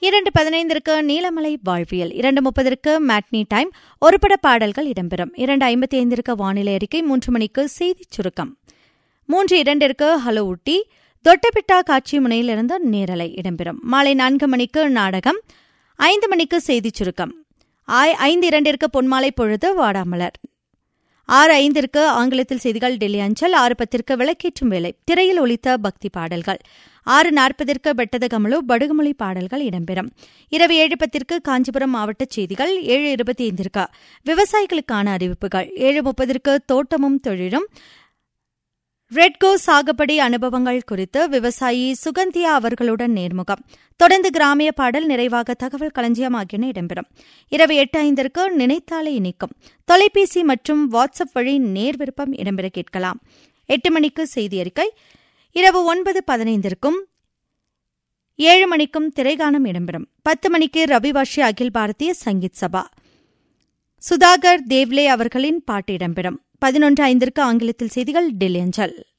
இரண்டு பதினைந்திற்கு நீலமலை வாழ்வியல் இரண்டு முப்பதற்கு மேட்னி டைம் ஒருபட பாடல்கள் இடம்பெறும் இரண்டு ஐம்பத்தி ஐந்திற்கு வானிலை அறிக்கை மூன்று மணிக்கு செய்திச் சுருக்கம் மூன்று இரண்டிற்கு ஹலோ ஊட்டி தொட்டபிட்டா காட்சி முனையிலிருந்து நேரலை இடம்பெறும் மாலை நான்கு மணிக்கு நாடகம் ஐந்து மணிக்கு செய்திச் சுருக்கம் ஐந்து இரண்டிற்கு பொன்மாலை பொழுது வாடாமலர் ஆறு ஐந்திற்கு ஆங்கிலத்தில் செய்திகள் டெல்லி அஞ்சல் ஆறு பத்திற்கு விளக்கேற்றும் வேலை திரையில் ஒலித்த பக்தி பாடல்கள் ஆறு நாற்பதற்கு பெட்டத கமலு படுகுமொழி பாடல்கள் இடம்பெறும் இரவு ஏழு பத்திற்கு காஞ்சிபுரம் மாவட்ட செய்திகள் ஏழு இருபத்தி ஐந்திற்கு விவசாயிகளுக்கான அறிவிப்புகள் ஏழு முப்பதற்கு தோட்டமும் தொழிலும் ரெட்கோ சாகுபடி அனுபவங்கள் குறித்து விவசாயி சுகந்தியா அவர்களுடன் நேர்முகம் தொடர்ந்து கிராமிய பாடல் நிறைவாக தகவல் களஞ்சியம் ஆகியன இடம்பெறும் இரவு எட்டு ஐந்திற்கு நினைத்தாலே இனிக்கும் தொலைபேசி மற்றும் வாட்ஸ்அப் வழி நேர் விருப்பம் இடம்பெற கேட்கலாம் எட்டு மணிக்கு செய்தி அறிக்கை இரவு ஒன்பது பதினைந்திற்கும் ஏழு மணிக்கும் திரைகானம் இடம்பெறும் பத்து மணிக்கு ரவிவாஷி அகில் பாரதிய சங்கீத் சபா சுதாகர் தேவ்லே அவர்களின் பாட்டு இடம்பெறும் பதினொன்று ஐந்திற்கு ஆங்கிலத்தில் செய்திகள் டெல்லி அஞ்சல்